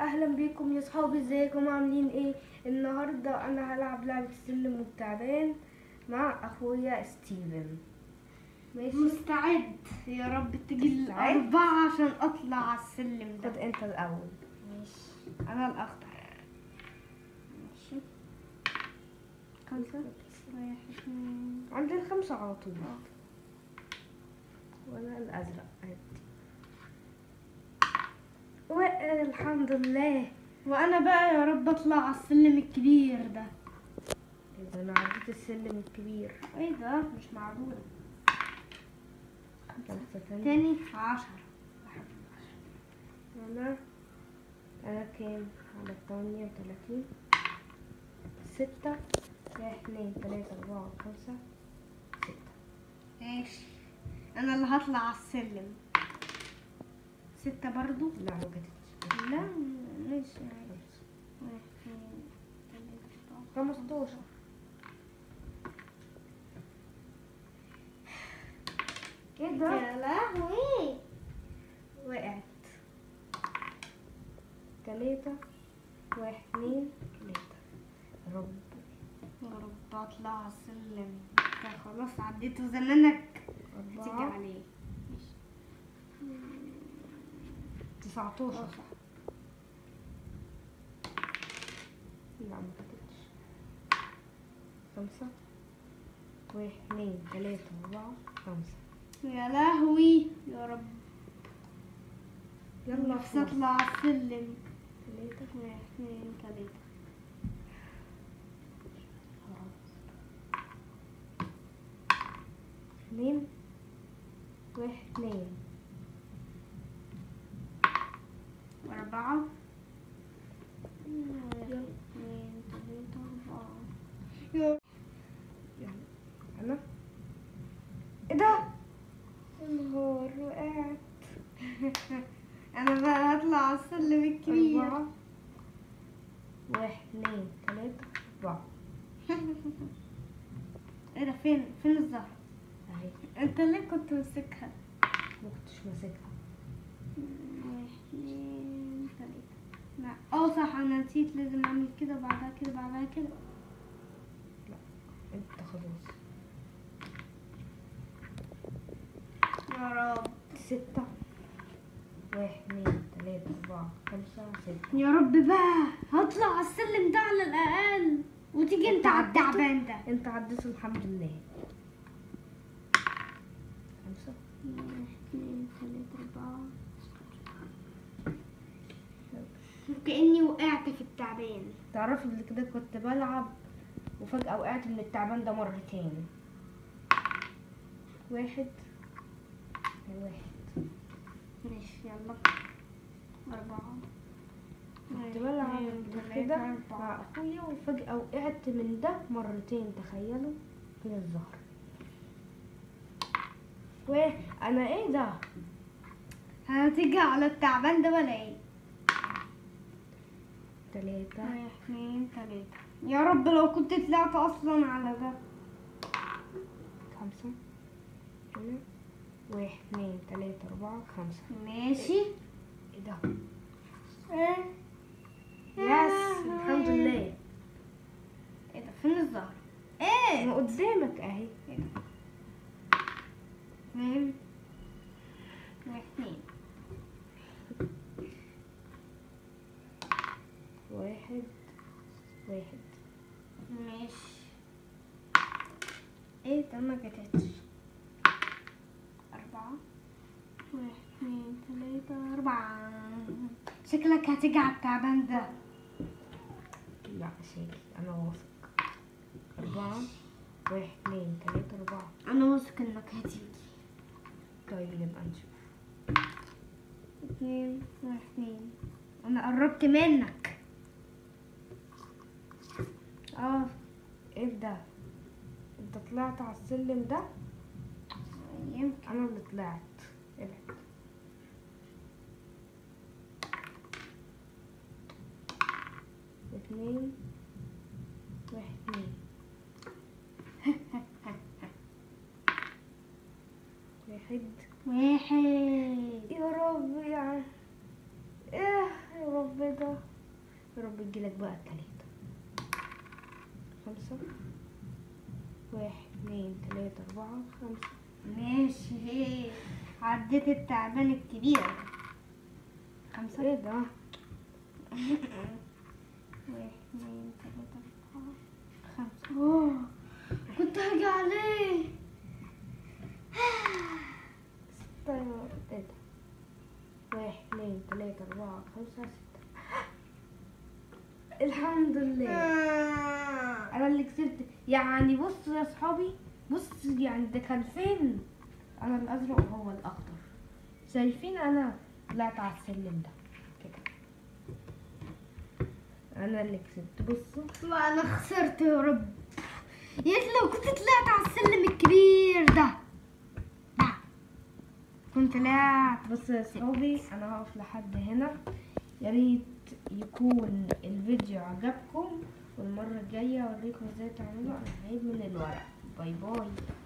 اهلا بيكم يا صحابي ازيكم عاملين ايه النهارده انا هلعب لعبه السلم والتعبان مع اخويا ستيفن ماشي مستعد يا رب تجي مستعد؟ الأربعة عشان أطلع على السلم خد ده انت الاول ماشي أنا الأخضر ماشي خمسة واحد اتنين عندي الخمسه على طول وانا الازرق عادي والحمد لله وأنا بقى يا رب أطلع على السلم الكبير ده اذا انا عديت السلم الكبير ايه ده مش معدول خمسه تاني تاني عشرة انا انا كام على تمانية وتلاتين ستة واحد اتنين تلاتة أربعة خمسة ستة ماشي أنا اللي هطلع على السلم ستة برضو لا ما كانتش لا ماشي عادي واحد اتنين تلاتة أربعة خمستاشر ايه ده؟ يا لهوي وقعت تلاتة واحد اتنين تلاتة يا رب يا رب اطلع على السلم ده خلاص عديته زمانك تيجي أربعة عليه ماشي تسعتاشر اه صح لا ما كانتش خمسة واحد اتنين تلاتة أربعة خمسة يا لهوي يا رب يلا نفسي فوق. اطلع على السلم تلاتة واحد اتنين تلاتة اتنين واحد اتنين أربعة واحد يلا. اتنين تلاتة أربعة يا يلا أنا ايه ده؟ يا نهار وقعت أنا بقى هطلع على السلم الكبير أربعة واحد اتنين تلاتة أربعة ايه ده فين فين الزهر أهي انت ليه كنت ماسكها ما كنتش ماسكها واحد اتنين تلاتة لا اه صح انا نسيت لازم اعمل كده وبعدها كده بعدها كده انت خلاص يا رب ستة واحد اتنين تلاتة أربعة خمسة ستة يا رب بقى هطلع على السلم ده على الاقل وتيجي انت انت على عديته؟ التعبان ده انت عديته الحمد لله خمسة واحد اتنين تلاتة أربعة كأني وقعت في التعبان تعرفي اللي كده كنت بلعب وفجأة وقعت من التعبان ده مرتين واحد واحد ماشي يلا أربعة كنت واحد، بلعب اتنين، كده تلاتة، مع أربعة أخويا وفجأة وقعت من ده مرتين تخيلوا من الظهر وأنا إيه ده؟ هتيجي على التعبان ده ولا ايه؟ تلاتة واحد اتنين تلاتة يا رب لو كنت طلعت اصلا على ده خمسة هنا واحد اتنين تلاتة أربعة خمسة ماشي إيه ده؟ يس الحمد لله ايه ده فين الزهر؟ ايه ما قدامك أهي اتنين واحد اتنين واحد واحد ماشي ايه ده ما جاتتش أربعة واحد اتنين تلاتة أربعة شكلك هتيجي على التعبان ده لا شاكي أنا واثق أربعة واحد اتنين تلاتة أربعة أنا واثق إنك هتيجي طيب نبقى نشوف اتنين واحد اتنين أنا قربت منك اه ايه ده؟ انت طلعت على السلم ده؟ يمكن أنا اللي طلعت ابعد اتنين واحد اتنين واحد واحد يا رب يعني ايه يا رب ده كده يا رب يجيلك بقى التلاتة خمسة واحد اتنين تلاتة أربعة خمسة ماشي عديت التعبان الكبير خمسة ايه ده؟ واحد اتنين تلاتة أربعة خمسة اوه كنت هاجي عليه طيب ايه ده؟ واحد اتنين تلاتة أربعة خمسة ستة الحمد لله انا اللي كسبت يعني بصوا يا صحابي بص يعني ده كان فين انا الازرق وهو الاخضر شايفين انا طلعت على السلم ده كده انا اللي كسبت بصوا وانا خسرت يا رب يا ريت لو كنت طلعت على السلم الكبير ده ده كنت طلعت بصوا يا صحابي انا هقف لحد هنا يا ريت يكون الفيديو عجبكم والمرة الجاية اوريكم ازاي تعملوا انا هعيد من الورق باي باي